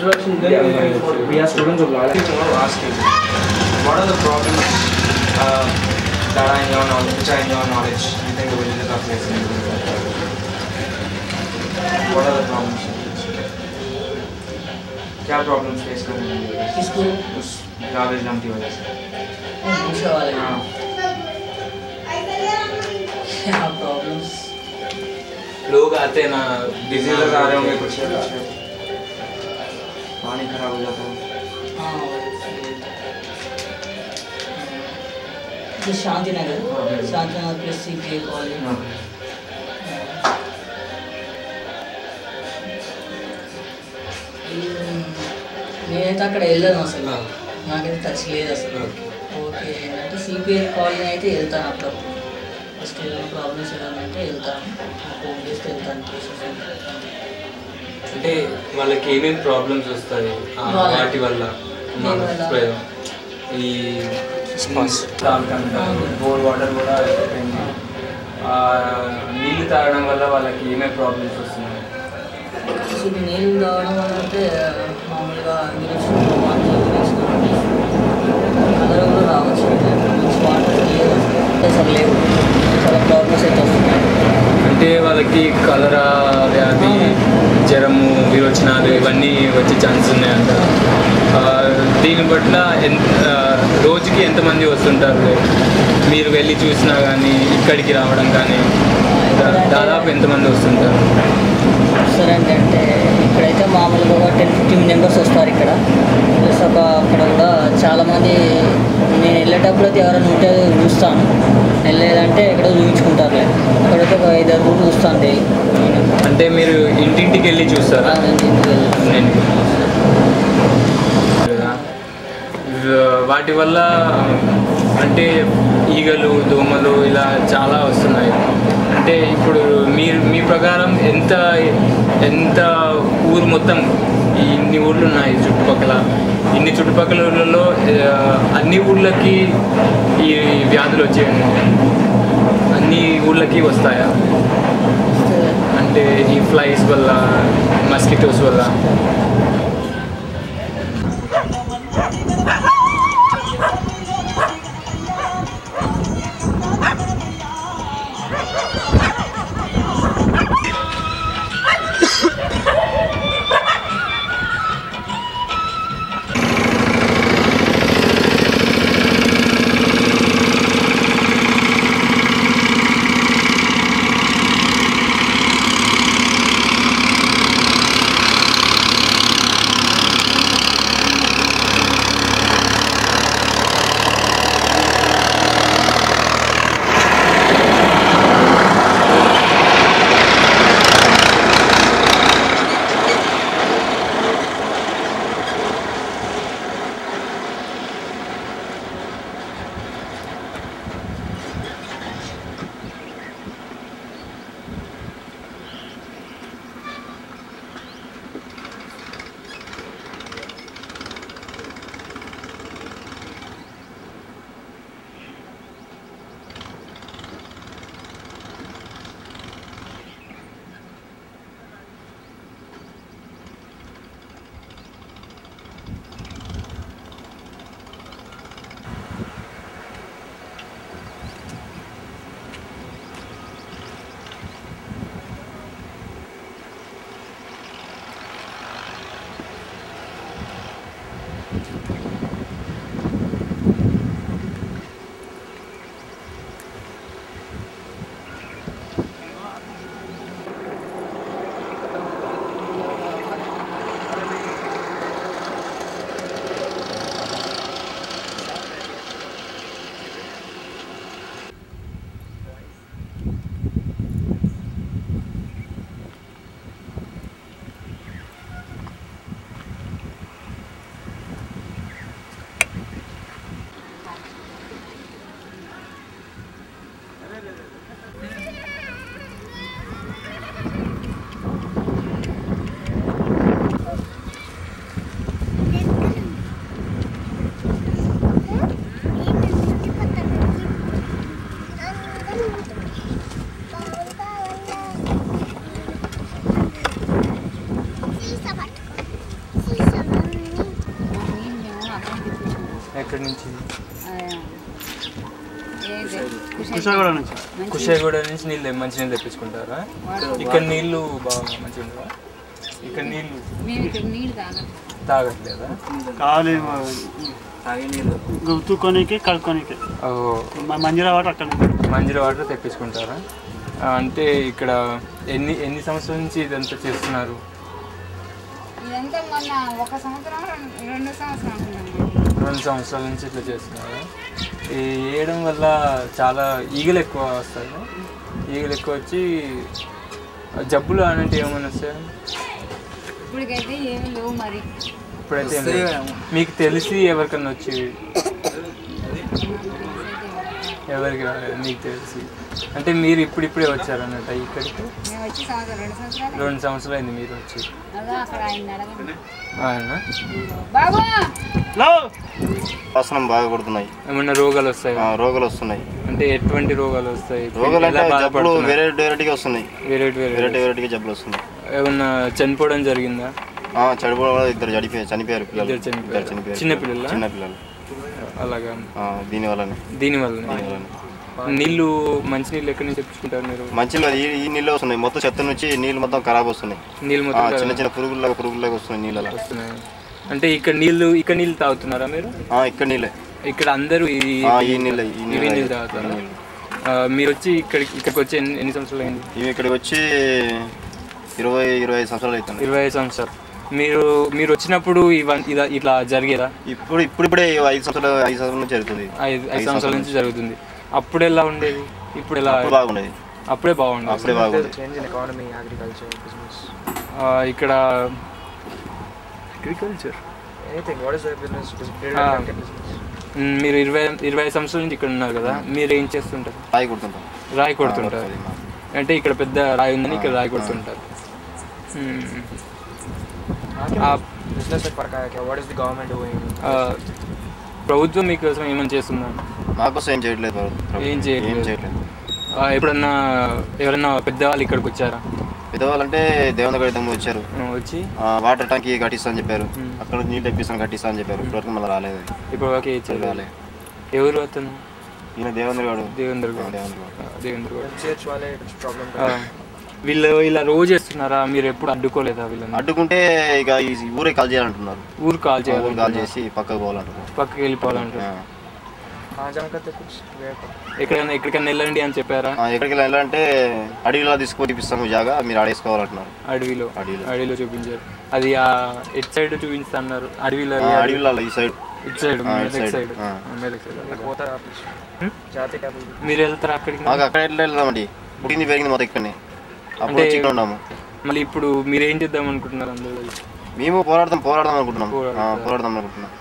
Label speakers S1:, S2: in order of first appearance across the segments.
S1: introduction, then
S2: Yeah,
S1: we
S2: yeah,
S1: can-
S2: yeah.
S1: we are students of law.
S2: I want to ask you, what are the problems uh, that are in your knowledge, which are in your knowledge, you think the villages are facing? What are the problems? क्या problems face कर रहे हैं villages?
S3: किसको
S2: उस garbage dump की वजह से
S3: पूछा वाले
S2: हाँ
S3: क्या प्रॉब्लम्स
S4: लोग आते हैं ना
S2: डिजीजेस आ रहे होंगे कुछ कुछ पानी खराब हो जाता है
S3: हाँ ये शांति नगर
S2: हाँ।
S3: शांति नगर प्लस सी के कॉलेज
S2: हाँ।
S3: నేనైతే అక్కడ వెళ్ళాను అసలు నాకైతే టచ్ లేదు అసలు ఓకే అంటే సిపిఐ కాలనీ అయితే వెళ్తాను అప్పుడప్పుడు ఫస్ట్ ఏదైనా ప్రాబ్లమ్స్ ఏదైనా అంటే వెళ్తాను ఫోన్ చేస్తే వెళ్తాను కేసెస్
S4: అంటే వాళ్ళకి ఏమేమి ప్రాబ్లమ్స్ వస్తాయి ఆ
S3: వాళ్ళ-
S4: వాటి వల్ల మన
S3: దేనివల్ల?
S4: ఇప్పుడు ఈ తాగటం బోర్ వాటర్ కూడా అయిపోయింది. ఆ, నీళ్ళు తాగడం వల్ల వాళ్ళకి ఏమేమి ప్రాబ్లమ్స్ వస్తున్నాయి
S3: అసలు నీళ్ళు తాగడం వల్ల అంటే మామూలుగా ఇన్ఫెక్షన్ వాటర్ ఇన్ఫెక్షన్ కలర్ కూడా రావచ్చు వాటర్ లేదు అసలు లేవు చాలా ప్రాబ్లమ్స్ అయితే వస్తున్నాయి
S4: అంటే వాళ్ళకి కలరా వ్యాధి జ్వరము విరోచనాలు ఇవన్నీ వచ్చే ఛాన్సెస్ ఉన్నాయంట ఆ, దీని పట్ల ఎంత ఆ, రోజుకి ఎంతమంది వస్తుంటారు మీరు వెళ్ళి చూసినా కానీ ఇక్కడికి రావడం కానీ దా- దాదాపు ఎంతమంది వస్తుంటారు
S3: రెస్టారెంట్ అంటే ఇక్కడైతే మామూలుగా ఒక టెన్ ఫిఫ్టీన్ మెంబర్స్ వస్తారు ఇక్కడ ప్లస్ ఒక అక్కడ కూడా చాలామంది నేను వెళ్ళేటప్పుడు అయితే ఎవరైనా ఉంటే చూస్తాను వెళ్ళలేదంటే ఇక్కడ చూపించుకుంటారులే అక్కడైతే ఒక ఐదు ఆరు చూస్తాను డైలీ
S4: అంటే మీరు ఇంటింటికి వెళ్ళి చూస్తారా నేను వ- వాటి వల్ల అంటే ఈగలు దోమలు ఇలా చాలా వస్తున్నాయి అంటే ఇప్పుడు మీరు మీ ప్రకారం ఎంత ఎంత ఊరు మొత్తం ఈ ఇన్ని ఊర్లు ఉన్నాయి చుట్టుపక్కల ఇన్ని చుట్టుపక్కల ఊర్లలో ఆ, అన్ని ఊర్లకి ఈ వ్యాధులు వచ్చేయండి అన్ని ఊర్లకి వస్తాయా అంటే ఈ ఫ్లైస్ వల్ల మస్కిటోస్ వల్ల ఎక్కడి నుంచి
S1: కుషాగూడ నుంచి
S4: కుషాగూడ నుంచి నీళ్ళు మంచి నీళ్ళు తెప్పించుకుంటారా ఇక్కడ నీళ్ళు బాగా మంచిగా ఉండవా ఇక్కడ నీళ్ళు
S5: మేము ఇక్కడ నీళ్ళు తాగం
S4: తాగట్లేదా
S1: కావాలి గుర్తుకోనికి కడుక్కోనికి
S4: ఓ
S1: మంజీరా వాటర్ అక్కడ
S4: మంజీర వాటర్ తెప్పించుకుంటారా ఆ, అంటే ఇక్కడ ఎన్ని ఎన్ని సంవత్సరాల నుంచి ఇదంతా చేస్తున్నారు
S5: ఇదంతా మొన్న ఒక సంవత్సరం రెండు- రెండు సంవత్సరం అనుకున్నాం
S4: రెండు సంవత్సరాల నుంచి ఇట్లా చేస్తున్నారు ఈ వేయడం వల్ల చాలా ఈగలు ఎక్కువ వస్తాయి ఈగలు ఎక్కువ వచ్చి జబ్బులు అనేవి ఏమైనా వస్తాయి
S5: ఇప్పటికైతే ఏమీ లేవు మరి
S4: ఇప్పుడైతే ఏం లేదు. మీకు తెలిసి ఎవరికన్నా వచ్చి ఎవరికి రాలేదు మీకు తెలిసి అంటే మీరు ఇప్పుడిప్పుడే వచ్చారన్నట్ట ఇక్కడికి
S5: మేము వచ్చి సంవత్సరం రెండు సంవత్సరాలు
S4: రెండు సంవత్సరాలు అయింది మీరు వచ్చి
S5: అలా అక్కడ ఆయన అడగండి
S4: ఆయన
S5: బాబు
S6: వాసనం బాగా కొడుతున్నాయి
S4: ఏమన్నా రోగాలు వస్తాయి
S6: ఆ, రోగాలు వస్తున్నాయి
S4: అంటే ఎటువంటి రోగాలు వస్తాయి
S6: రోగాలు
S4: ఎలా
S6: అంటే జబ్బులు
S4: బాధపడుతున్నారు?
S6: వెరైటీ వెరైటీగా వస్తున్నాయి
S4: వేరే వేరే
S6: వెరైటీ వెరైటీగా జబ్బులు వస్తున్నాయి
S4: ఏమన్నా చనిపోవడం జరిగిందా
S6: ఆ, చనిపోవడం వల్ల ఇద్దరు చనిపోయారు చనిపోయారు పిల్లలు
S4: ఇద్దరు చనిపోయారు.
S6: ఇద్దరు చనిపోయారు
S4: చిన్న పిల్లలా?
S6: చిన్న పిల్లలు
S4: అలాగా
S6: ఆ, దీనివల్లనే
S4: దీనివల్ల
S6: దీనివల్లనే
S4: నీళ్ళు మంచి నీళ్ళు ఎక్కడి నుంచి తెప్పించుకుంటారు మీరు
S6: మంచిగా ఈ ఈ నీళ్ళు వస్తున్నాయి మొత్తం చెత్త నుంచి నీళ్ళు మొత్తం ఖరాబ్ వస్తున్నాయి
S4: నీళ్ళు
S6: ఆ,
S4: మొత్తం
S6: చిన్న చిన్న పురుగుల్లాగా పురుగుల్లాగా వస్తున్నాయి నీళ్ళ
S4: వస్తున్నాయి అంటే ఇక్కడ నీళ్ళు ఇక్కడ నీళ్ళు తాగుతున్నారా మీరు
S6: ఇక్కడ నీళ్ళే
S4: ఇక్కడ అందరూ ఈ
S6: ఆ, ఈ నీళ్ళే ఈ
S4: ఇవి
S6: నీళ్ళే
S4: నీళ్ళు తాగుతారా ఆ, మీరు వచ్చి ఇక్కడికి ఇక్కడికి వచ్చి ఎన్ని ఎన్ని సంవత్సరాలు అయింది
S6: ఇవి ఇక్కడికి వచ్చి ఇరవై ఇరవై ఐదు సంవత్సరాలు అవుతుంది
S4: ఇరవై ఐదు సంవత్సరాలు మీరు మీరు వచ్చినప్పుడు ఇవన్ ఇలా ఇట్లా జరిగేదా
S6: ఇప్పుడు ఇప్పుడిప్పుడే ఈ ఐదు సంవత్సరాలు ఐదు సంవత్సరాల నుంచి జరుగుతుంది
S4: ఐదు ఐదు సంవత్సరాల నుంచి జరుగుతుంది అప్పుడు ఎలా ఉండేది ఇప్పుడు ఎలా
S6: అప్పుడు బాగుండేది
S4: అప్పుడే బాగుండేది
S6: అప్పుడే బాగుంది
S2: change in economy agriculture business
S4: ఆ, ఇక్కడ agriculture
S2: anything what is the business
S4: Ah. మీరు ఇరవై ఇరవై ఐదు సంవత్సరాల నుంచి ఇక్కడ ఉన్నారు కదా మీరు ఏం చేస్తుంటారు
S6: రాయి కొడుతుంటాం
S4: రాయి కొడుతుంటారు
S6: అది మా-
S4: అంటే ఇక్కడ పెద్ద రాయి ఉందని ఇక్కడ రాయి కొడుతుంటారు మ్మ్. ఆ,
S2: బిజినెస్ में फर्क आया क्या what is the government doing
S4: ఆ, ప్రభుత్వం మీకోసం ఏమైనా చేస్తుందా
S6: మాకోసం ఏం చేయట్లేదు ప్రభుత్వం.
S4: ఏం చేయట్లేదు.
S6: ఏం చేయట్లేదు
S4: ఆ, ఎప్పుడన్నా ఎవరన్నా పెద్దవాళ్ళు ఇక్కడికి వచ్చారా
S6: పెద్దవాళ్ళంటే దేవన గడితం వచ్చారు
S4: ఆ, వచ్చి
S6: ఆ, వాటర్ ట్యాంక్ కట్టిస్తా అని చెప్పారు
S4: మ్మ్.
S6: అక్కడ నుంచి నీళ్ళు తెప్పిస్తాను కట్టిస్తా అని చెప్పారు ఇప్పటివరకు మళ్ళీ రాలేదు అది.
S4: ఇప్పుడు ఓకే ఇచ్చారు
S6: రాలే
S4: ఎవరు అతను
S6: ఈయన దేవేంద్ర గారు
S4: దేవేంద్ర
S6: ఆ,
S4: గౌడ్
S6: దేవేంద్ర గారు
S4: ఆ, దేవేంద్ర గౌడ్
S2: एमसीएच वाले कुछ प्रॉब्लम
S4: ఆ, వీళ్ళు ఇలా రోజు చేస్తున్నారా మీరు ఎప్పుడు అడ్డుకోలేదా వీళ్ళని
S6: అడ్డుకుంటే ఇక ఈ ఊరే కాల్ చేయాలంటున్నారు
S4: ఊరు కాల్
S6: ఊరు కాల్
S4: చేయాలి
S6: చేసి పక్కకు పోవాలంటున్నారు
S4: పక్కకి వెళ్ళిపోవాలంటారు
S6: ఆ.
S2: कहाँ जाना करते कुछ where पर?
S4: ఎక్కడైనా ఎక్కడికైనా వెళ్ళండి అని చెప్పారా
S6: ఆ, ఎక్కడికి వెళ్ళాలంటే అడవిలో తీసుకొని చూపిస్తాము జాగా మీరు ఆడేసుకోవాలంటున్నారు
S4: అడవిలో
S6: అడవిలో.
S4: అడవిలో చూపించారు అది ఆ ఎట్ సైడ్ చూపిస్తా అన్నారు అడవిలో
S6: ఆ, అడవిలో ఈ సైడ్
S4: ఇట్ సైడ్
S6: ఆ,
S4: మెదక్
S6: ఇటు
S4: సైడ్
S6: side. ఆ.
S4: మెదక్ సైడ్
S2: Like होता है आप
S4: Hmm?
S2: जाते क्या बोलते
S4: మీరు వెళ్తారా అక్కడికి
S6: మాకు అక్కడ ఎట్లా వెళ్దామండి పుట్టింది పెరిగింది మొత్తం ఇక్కడనే అప్పుడు
S4: అంటే-
S6: వచ్చి ఇక్కడ ఉన్నాము
S4: మళ్ళీ ఇప్పుడు మీరు ఏం చేద్దాం అనుకుంటున్నారు అందులో
S6: మేము పోరాడదాం పోరాడదాం అనుకుంటున్నాం
S4: పోరాడదాం.
S6: ఆ, పోరాడదాం అనుకుంటున్నాం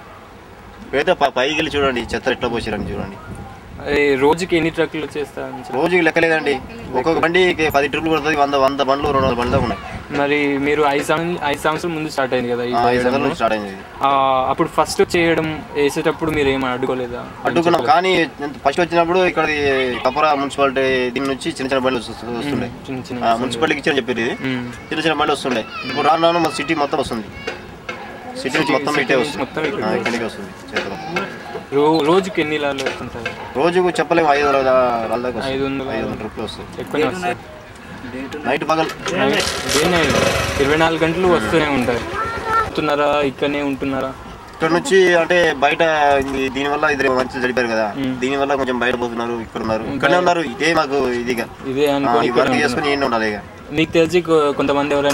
S6: పేద పైకి వెళ్ళి చూడండి చెత్త ఎట్లా పోసిరండి చూడండి
S4: అదే రోజుకి ఎన్ని ట్రక్కులు చేస్తా అని చెప్పి.
S6: రోజుకి లెక్కలేదండి ఒక్కొక్క బండికి పది ట్రిపులు కొడుతుంది వంద వంద బండ్లు రెండు వందల బండ్లు దాకా ఉన్నాయి
S4: మరి మీరు ఐదు సంవత్సరం ఐదు సంవత్సరం ముందు స్టార్ట్ అయింది కదా ఈ
S6: ఆ, ఐదు
S4: చేయడము.
S6: సంవత్సరాల నుంచి స్టార్ట్ అయింది ఇది.
S4: ఆ, అప్పుడు ఫస్ట్ చేయడం వేసేటప్పుడు మీరు ఏమీ అడ్డుకోలేదా
S6: అడ్డుకున్నాం కానీ ఫస్ట్ వచ్చినప్పుడు ఇక్కడ కపరా మున్సిపాలిటీ దీని నుంచి చిన్న చిన్న బండ్లు వస్తు- వస్తుండే
S4: చిన్న చిన్న
S6: ఆ, మున్సిపాలిటీకి ఇచ్చారని చెప్పేది ఇది.
S4: మ్మ్.
S6: చిన్న చిన్న బండ్లు వస్తుండే ఇప్పుడు రాను రాను మన సిటీ మొత్తం వస్తుంది సిటీ నుంచి మొత్తం ఇటే వస్తుంది
S4: మొత్తం ఇక్కడికి
S6: ఆ, ఇక్కడికి వస్తుంది చేతిలో
S4: రో రోజుకి ఎన్ని లాలు వస్తుంటారు
S6: రోజుకు చెప్పలేము ఐదు వందల రాళ్ళ దాకా వస్తుంది.
S4: ఐదు వందల
S6: ఐదు వందల ట్రిప్లు వస్తాయి
S4: ఎక్కువనే వస్తాయి
S6: నైట్ పగలు
S4: దేనే ఇరవై నాలుగు గంటలు వస్తూనే ఉంటాయి ఉంటున్నారా ఇక్కడనే ఉంటున్నారా
S6: ఇక్కడ నుంచి అంటే బయట ఇది- దీనివల్ల ఇద్దరు మంచి చడిపారు కదా
S4: మ్మ్.
S6: దీనివల్ల కొంచెం బయట పోతున్నారు ఇక్కడ ఉన్నారు ఇక్కడనే ఉన్నారు ఇదే మాకు ఇదిగా
S4: ఇదే
S6: ఆ,
S4: అనుకోని
S6: ఈ
S4: ఇక్కడ
S6: వర్క్
S4: ఉంటున్నారు.
S6: చేసుకుని ఏంటి ఉండాలి ఇక
S4: మీకు తెలిసి కొ- కొంతమంది ఎవరైనా